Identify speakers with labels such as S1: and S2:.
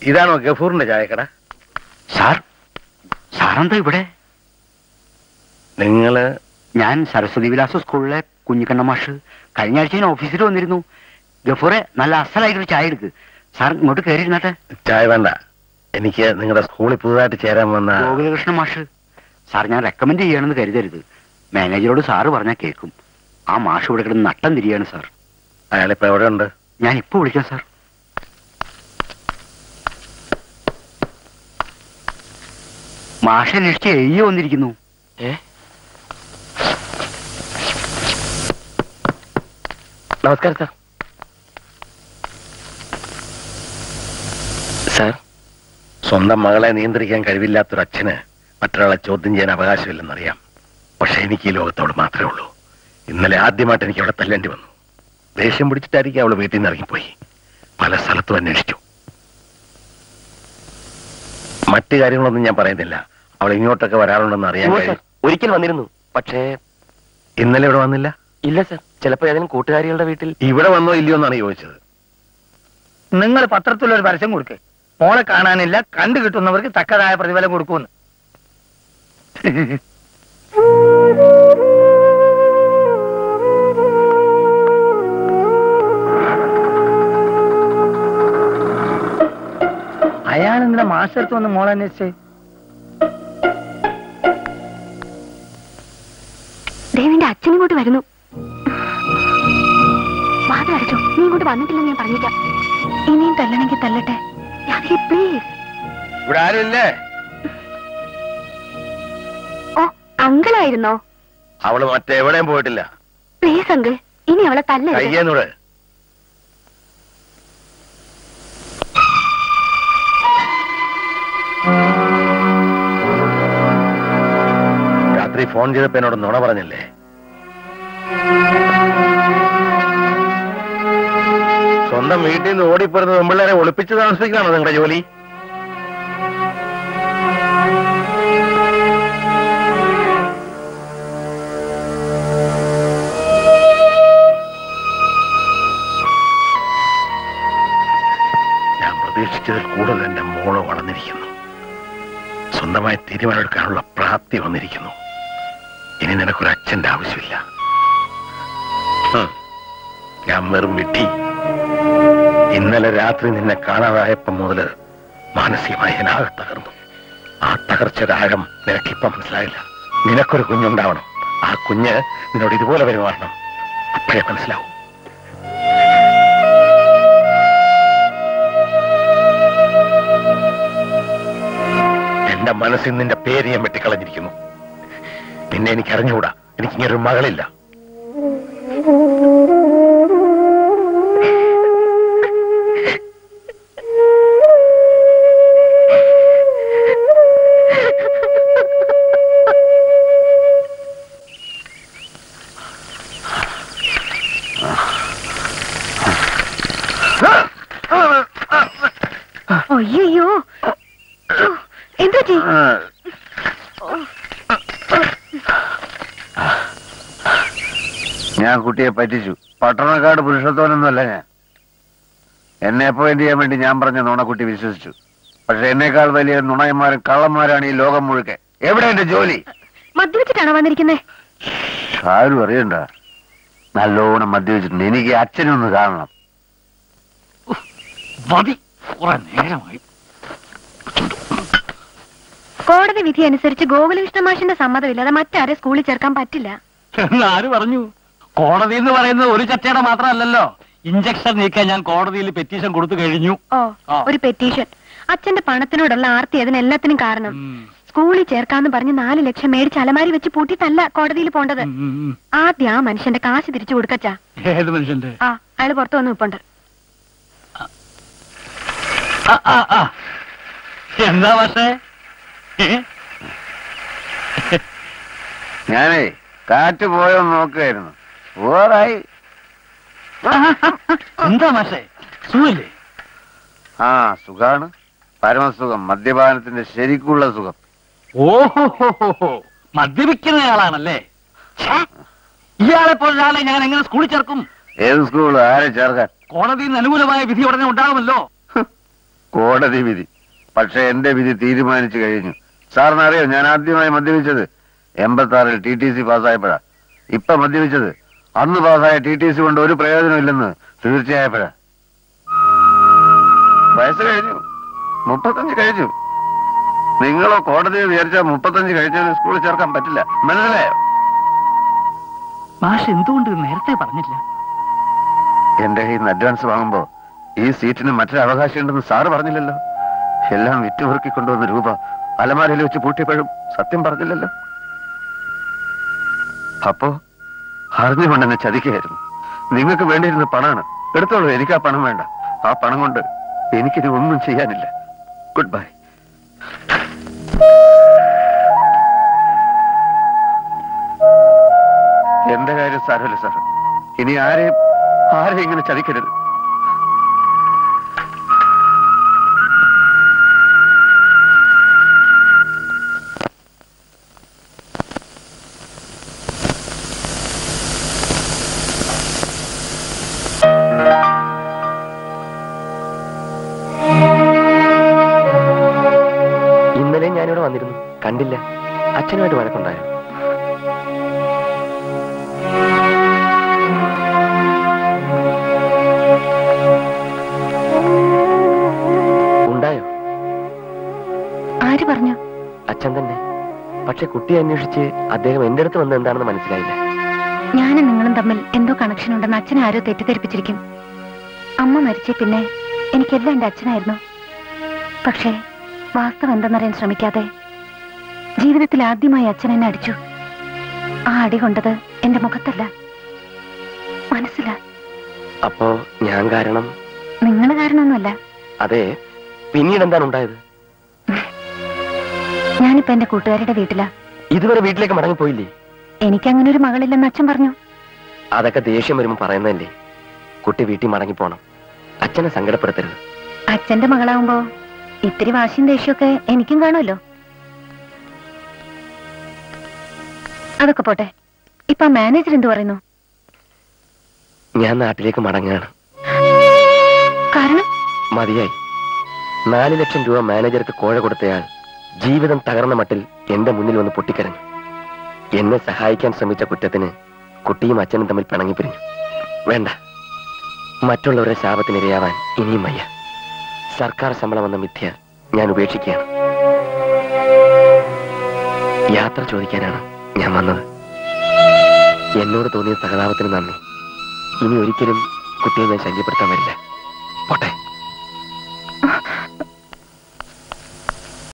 S1: ഇതാണോ ഗഫൂറിന്റെ ചായക്കട
S2: സാർ സാറെന്താ ഇവിടെ
S1: നിങ്ങള്
S2: ഞാൻ സരസ്വതി വിലാസ സ്കൂളിലെ കുഞ്ഞിക്കണ്ണ മാഷ് കഴിഞ്ഞ ആഴ്ച ഞാൻ ഓഫീസിൽ വന്നിരുന്നു ഗഫൂറെ നല്ല അസലായിട്ടൊരു ചായ എടുക്ക് സാർ ഇങ്ങോട്ട് കയറിയിരുന്നാട്ടെ
S1: ചായ വേണ്ട എനിക്ക് നിങ്ങളുടെ സ്കൂളിൽ പുതുതായിട്ട് ചേരാൻ വന്ന
S2: ഗോകുലകൃഷ്ണ മാഷ് സാർ ഞാൻ റെക്കമെൻഡ് ചെയ്യണമെന്ന് കരുതരുത് മാനേജറോട് സാറ് പറഞ്ഞാൽ കേൾക്കും ആ മാഷ് ഇവിടെ കിടന്ന് നട്ടം തിരിയാണ് സാർ
S1: അയാളിപ്പോ എവിടെ ഉണ്ട്
S2: ഞാൻ ഇപ്പൊ വിളിക്കാം സാർ മാഷ അന്വേഷിച്ച് എഴുതി വന്നിരിക്കുന്നു
S1: നമസ്കാരം സാർ സാർ സ്വന്തം മകളെ നിയന്ത്രിക്കാൻ കഴിവില്ലാത്തൊരു അച്ഛന് മറ്റൊരാളെ ചോദ്യം ചെയ്യാൻ അവകാശമില്ലെന്നറിയാം പക്ഷെ എനിക്ക് ഈ ലോകത്തോട് മാത്രമേ ഉള്ളൂ ഇന്നലെ ആദ്യമായിട്ട് എനിക്ക് അവിടെ തല്ലേണ്ടി വന്നു ദേഷ്യം പിടിച്ചിട്ടായിരിക്കും അവള് വീട്ടിൽ നിന്ന് ഇറങ്ങിപ്പോയി പല സ്ഥലത്തും അന്വേഷിച്ചു മറ്റു കാര്യങ്ങളൊന്നും ഞാൻ പറയുന്നില്ല അവൾ ഇങ്ങോട്ടൊക്കെ വരാറുണ്ടെന്ന് അറിയാൻ കഴിയും
S3: ഒരിക്കൽ വന്നിരുന്നു പക്ഷേ
S1: ഇന്നലെ ഇവിടെ വന്നില്ല
S3: ഇല്ല സർ ചിലപ്പോ ഏതെങ്കിലും കൂട്ടുകാരികളുടെ വീട്ടിൽ
S1: ഇവിടെ വന്നോ ഇല്ലയോ എന്നാണ് ചോദിച്ചത്
S4: നിങ്ങൾ പത്രത്തിലൊരു പരസ്യം കൊടുക്ക് മോളെ കാണാനില്ല കണ്ടു കിട്ടുന്നവർക്ക് തക്കതായ പ്രതിഫലം കൊടുക്കുമെന്ന് അയാൾ എന്തിനാ മാസ്റ്റർത്ത് വന്ന് മോളെ അന്വേഷിച്ചേ
S5: ദേവിന്റെ അച്ഛൻ ഇങ്ങോട്ട് വരുന്നു വാതിൽ അടച്ചോ നീ ഇങ്ങോട്ട് വന്നിട്ടില്ലെന്ന് ഞാൻ പറഞ്ഞില്ല ഇനിയും തല്ലണമെങ്കിൽ തല്ലട്ടെ രാധിക പ്ലീസ്
S1: ഇവിടെ ആരുമില്ലേ
S5: ഓ അങ്കിളായിരുന്നോ
S1: അവള് മറ്റെവിടെയും പോയിട്ടില്ല
S5: പ്ലീസ് അങ്കിൾ ഇനി അവളെ തല്ലരുത്
S1: കയ്യേന്നൂടെ രാത്രി ഫോൺ ചെയ്തപ്പോ എന്നോട് നുണ പറഞ്ഞില്ലേ സ്വന്തം വീട്ടിൽ നിന്ന് ഓടിപ്പോരുന്ന പെമ്പിള്ളേരെ ഒളിപ്പിച്ച് താമസിക്കലാണോ നിങ്ങളുടെ ജോലി ഞാൻ പ്രതീക്ഷിച്ചതിൽ കൂടുതൽ എന്റെ മോള് വളർന്നിരിക്കുന്നു സ്വന്തമായി തീരുമാനമെടുക്കാനുള്ള പ്രാപ്തി വന്നിരിക്കുന്നു ഇനി നിനക്കൊരു അച്ഛന്റെ ആവശ്യമില്ല ഹും. ഞാൻ വെറും വിട്ടി ഇന്നലെ രാത്രി നിന്നെ കാണാതായപ്പം മുതല് മാനസികമായി ഞാൻ ആകെ തകർന്നു ആ തകർച്ചയുടെ ആഴം നിനക്കിപ്പം മനസ്സിലായില്ല നിനക്കൊരു കുഞ്ഞുണ്ടാവണം ആ കുഞ്ഞ് നിന്നോട് ഇതുപോലെ പെരുമാറണം അപ്പോഴേ മനസ്സിലാവും എന്റെ മനസ്സിൽ നിന്റെ പേര് ഞാൻ വെട്ടിക്കളഞ്ഞിരിക്കുന്നു നിന്നെ എനിക്ക് അറിഞ്ഞുകൂടാ എനിക്കിങ്ങനെ ഒരു മകളില്ല
S5: അയ്യോ എന്താ ചെയ്
S1: ഞാൻ കുട്ടിയെ പറ്റിച്ചു പട്ടണക്കാട് പുരുഷത്വനൊന്നുമല്ല ഞാൻ എന്നെ അപ്പോയിന്റ് ചെയ്യാൻ വേണ്ടി ഞാൻ പറഞ്ഞ നുണക്കുട്ടി വിശ്വസിച്ചു പക്ഷെ എന്നേക്കാൾ വലിയ നുണയന്മാരും കള്ളന്മാരാണ് ഈ ലോകം മുഴുക്കെ എവിടെ എന്റെ ജോലി
S5: മദ്യവെച്ചിട്ടാണോ വന്നിരിക്കുന്നേ
S1: ആരും അറിയണ്ട നല്ലോണം മദ്യവെച്ചിട്ടുണ്ട് എനിക്ക് അച്ഛനൊന്ന് കാണണം
S4: മതി കുറെ നേരമായി
S5: കോടതി വിധി അനുസരിച്ച് ഗോകുലകൃഷ്ണ മാഷിന്റെ സമ്മതമില്ലാതെ മറ്റാരെ സ്കൂളിൽ ചേർക്കാൻ പറ്റില്ല
S4: എന്ന് ആര് പറഞ്ഞു കോടതി എന്ന് പറയുന്നത് ഒരു ചർച്ചയുടെ മാത്രമല്ലല്ലോ ഇഞ്ചക്ഷൻ നീക്കാൻ ഞാൻ കോടതിയിൽ പെറ്റീഷൻ കൊടുത്തു കഴിഞ്ഞു
S5: ഓ
S4: ആ.
S5: ഒരു പെറ്റീഷൻ അച്ഛന്റെ പണത്തിനോടുള്ള ആർത്തി അതിനെല്ലാത്തിനും കാരണം
S4: ഉം.
S5: സ്കൂളിൽ ചേർക്കാന്ന് പറഞ്ഞ് നാല് ലക്ഷം മേടിച്ച് അലമാരി വെച്ച് പൂട്ടിയിട്ടല്ല കോടതിയിൽ പോണ്ടത്
S4: ഉം, ഉം, ഉം.
S5: ആദ്യം ആ മനുഷ്യന്റെ കാശ് തിരിച്ചു കൊടുക്കച്ചാ
S4: ഏത് മനുഷ്യന്റെ
S5: ആ അയാള് പുറത്തു വന്ന് നിപ്പുണ്ട്
S4: ആ, ആ, ആ. എന്താ പക്ഷേ
S1: ഞാനേ കാറ്റ് പോയോ നോക്കുകയായിരുന്നു ഓറായി
S4: എന്താ മാഷേ സുഖല്ലേ
S1: ആ സുഖാണ് പരമസുഖം മദ്യപാനത്തിന്റെ ശരിക്കുള്ള സുഖം
S4: ഓഹോ മദ്യപിക്കുന്നയാളാണല്ലേ ഛേ, ഇയാളെ പോലൊരാളെ ഞാൻ എങ്ങനെ സ്കൂളിൽ ചേർക്കും
S1: ഏത് സ്കൂൾ ആരെ ചേർക്കാൻ
S4: കോടതിയിൽ നിന്ന് അനുകൂലമായ വിധി ഉടനെ ഉണ്ടാകുമല്ലോ
S6: കോടതി വിധി പക്ഷെ എന്റെ വിധി തീരുമാനിച്ചു കഴിഞ്ഞു സാറിന് അറിയാം ഞാൻ ആദ്യമായി മദ്യപിച്ചത് എൺപത്തി ആറിൽ ടി ടി സി പാസ്സായപ്പോഴാ ഇപ്പൊ മദ്യപിച്ചത് അന്ന് പാസ്സായ ടി ടി സി കൊണ്ട് ഒരു പ്രയോജനമില്ലെന്ന് തീർച്ചയായപ്പോഴാ വയസ്സ് കഴിഞ്ഞു മുപ്പത്തഞ്ച് കഴിഞ്ഞു നിങ്ങളോ കോടതിയെ വിചാരിച്ചാൽ മുപ്പത്തഞ്ച് കഴിഞ്ഞതിന് സ്കൂളിൽ ചേർക്കാൻ പറ്റില്ല മനസ്സിലായോ
S4: മാഷ് എന്തുകൊണ്ട് ഇത് നേരത്തെ പറഞ്ഞില്ല
S6: എന്റെ കയ്യിൽ നിന്ന് അഡ്വാൻസ് വാങ്ങുമ്പോ ഈ സീറ്റിന് മറ്റൊരു അവകാശം ഉണ്ടെന്ന് സാറ് പറഞ്ഞില്ലല്ലോ എല്ലാം വിറ്റുമുറുക്കി കൊണ്ടുവന്ന രൂപ അലമാരയിൽ വെച്ച് പൂട്ടിയപ്പോഴും സത്യം പറഞ്ഞില്ലല്ലോ അപ്പോ അറിഞ്ഞുകൊണ്ട് എന്നെ ചതിക്കുകയായിരുന്നു നിങ്ങൾക്ക് വേണ്ടിയിരുന്ന പണമാണ് എടുത്തോളൂ എനിക്ക് ആ പണം വേണ്ട ആ പണം കൊണ്ട് എനിക്കിനി ഒന്നും ചെയ്യാനില്ല ഗുഡ് ബൈ എന്റെ കാര്യം സാരമില്ല സാർ ഇനി ആരെയും ആരെയും ഇങ്ങനെ ചതിക്കരുത്
S3: ഇന്നലെ ഞാനിവിടെ വന്നിരുന്നു കണ്ടില്ല അച്ഛനുമായിട്ട് വഴക്കുണ്ടായോ ഉണ്ടായോ
S5: ആര് പറഞ്ഞു
S3: അച്ഛൻ തന്നെ പക്ഷെ കുട്ടിയെ അന്വേഷിച്ച് അദ്ദേഹം എന്റെ അടുത്ത് വന്നത് എന്താണെന്ന് മനസ്സിലായില്ല
S5: ഞാനും നിങ്ങളും തമ്മിൽ എന്തോ കണക്ഷൻ ഉണ്ടെന്ന് അച്ഛനെ ആരോ തെറ്റിദ്ധരിപ്പിച്ചിരിക്കും അമ്മ മരിച്ചേ പിന്നെ എനിക്കെല്ലാം എന്റെ അച്ഛനായിരുന്നു പക്ഷേ വാസ്തവം എന്തെന്നറിയാൻ ശ്രമിക്കാതെ ജീവിതത്തിൽ ആദ്യമായി അച്ഛൻ എന്നെ അടിച്ചു ആ അടി കൊണ്ടത് എന്റെ മുഖത്തല്ല മനസ്സില്ല
S3: അപ്പോ ഞാൻ കാരണം
S5: നിങ്ങൾ കാരണമൊന്നുമല്ല
S3: അതെ പിന്നീട് എന്താണ് ഉണ്ടായത്
S5: ഞാനിപ്പോ എന്റെ കൂട്ടുകാരുടെ വീട്ടിലാ
S3: ഇതുവരെ വീട്ടിലേക്ക് മടങ്ങിപ്പോയില്ലേ
S5: എനിക്കങ്ങനെ ഒരു മകളില്ലെന്ന് അച്ഛൻ പറഞ്ഞു
S3: അതൊക്കെ ദേഷ്യം വരുമ്പോ പറയുന്നതല്ലേ കുട്ടി വീട്ടിൽ മടങ്ങിപ്പോണം അച്ഛനെ സങ്കടപ്പെടുത്തരുത്
S5: അച്ഛന്റെ മകളാവുമ്പോ ഇത്തിരി വാശിയും ദേഷ്യമൊക്കെ എനിക്കും കാണുമല്ലോ അതൊക്കെ പോട്ടെ ഇപ്പൊ ആ മാനേജർ എന്ത് പറയുന്നു
S3: ഞാൻ നാട്ടിലേക്ക് മടങ്ങുകയാണ്
S5: കാരണം
S3: മതിയായി നാല് ലക്ഷം രൂപ മാനേജർക്ക് കോഴ കൊടുത്തയാൾ ജീവിതം തകർന്ന മട്ടിൽ എന്റെ മുന്നിൽ വന്ന് പൊട്ടിക്കരഞ്ഞു എന്നെ സഹായിക്കാൻ ശ്രമിച്ച കുറ്റത്തിന് കുട്ടിയും അച്ഛനും തമ്മിൽ പിണങ്ങി പിരിഞ്ഞു വേണ്ട മറ്റുള്ളവരുടെ ശാപത്തിനിരയാവാൻ ഇനിയും വയ്യ സർക്കാർ ശമ്പളം എന്ന മിഥ്യ ഞാൻ ഉപേക്ഷിക്കുകയാണ് യാത്ര ചോദിക്കാനാണ് ഞാൻ വന്നത് എന്നോട് തോന്നിയ സഹതാപത്തിന് നന്ദി ഇനി ഒരിക്കലും കുട്ടിയെ ഞാൻ ശല്യപ്പെടുത്താൻ വരില്ല പോട്ടെ
S5: ആ,